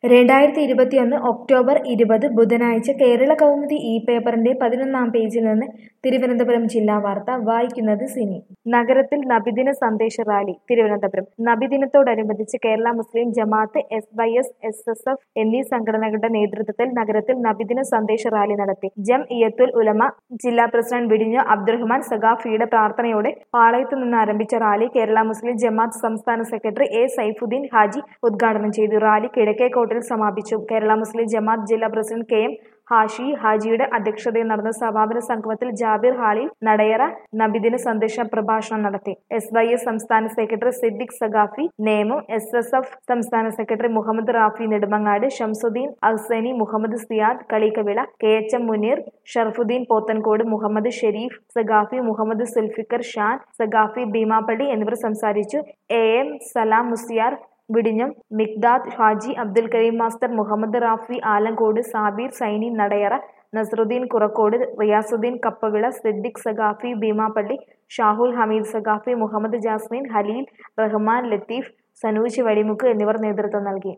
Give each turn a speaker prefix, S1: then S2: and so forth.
S1: രണ്ടായിരത്തി ഇരുപത്തിയൊന്ന് ഒക്ടോബർ ഇരുപത് ബുധനാഴ്ച കേരള കൗമുദി ഇ പേപ്പറിന്റെ പതിനൊന്നാം പേജിൽ നിന്ന് തിരുവനന്തപുരം ജില്ലാ വാർത്ത വായിക്കുന്നത് സിനി നഗരത്തിൽ നബിദിന സന്ദേശ റാലി തിരുവനന്തപുരം നബിദിനത്തോടനുബന്ധിച്ച് Kerala Muslim Jamaath S Y S S S F എന്നീ സംഘടനകളുടെ നേതൃത്വത്തിൽ നഗരത്തിൽ നബിദിന സന്ദേശ റാലി നടത്തി ജം ഇയത്തുൽ ഉലമ ജില്ലാ പ്രസിഡന്റ് വിടിഞ്ഞ അബ്ദുറഹ്മാൻ സഖാഫിയുടെ പ്രാർത്ഥനയോടെ പാളയത്തു നിന്ന് ആരംഭിച്ച റാലി കേരള മുസ്ലിം ജമാഅത്ത് സംസ്ഥാന സെക്രട്ടറി എ സൈഫുദ്ദീൻ ഹാജി ഉദ്ഘാടനം ചെയ്തു റാലി കിഴക്കേക്കോട്ടിൽ സമാപിച്ചു കേരള മുസ്ലിം ജമാഅത്ത് ജില്ലാ പ്രസിഡന്റ് കെ എം ഹാഷി ഹാജിയുടെ അധ്യക്ഷതയിൽ നടന്ന സമാപന സംഗമത്തിൽ ജാബിർ ഹാളിൽ നടയറ നബിദിന സന്ദേശ പ്രഭാഷണം നടത്തി എസ് വൈ എസ് സംസ്ഥാന secretary Siddique Saqafi Nemom S S F സംസ്ഥാന secretary Muhammad Rafi Nedumangad Shamsuddin Ahsani Muhammad Siyad Kalikkavila K H M Muneer Sharafuddin Pothencode Muhammad Shareef Saqafi Muhammad Sulfikar Shan Saqafi Beemapally എന്നിവർ സംസാരിച്ചു എ എം സലാം മുസിയാർ വിടിഞ്ഞം മിക്ദാദ് ഹാജി അബ്ദുൽ കരീം മാസ്റ്റർ മുഹമ്മദ് റാഫി ആലങ്കോട് സാബീർ സൈനി നടയറ നസറുദ്ദീൻ കുറക്കോട് റിയാസുദ്ദീൻ കപ്പവിള സിദ്ദിഖ് സഖാഫി ഭീമാപ്പള്ളി ഷാഹുൽ ഹമീദ് സഖാഫി മുഹമ്മദ് ജാസ്മിൻ ഹലീൽ റഹ്മാൻ ലത്തീഫ് സനൂജ് വഴിമുക്ക് എന്നിവർ നേതൃത്വം നൽകി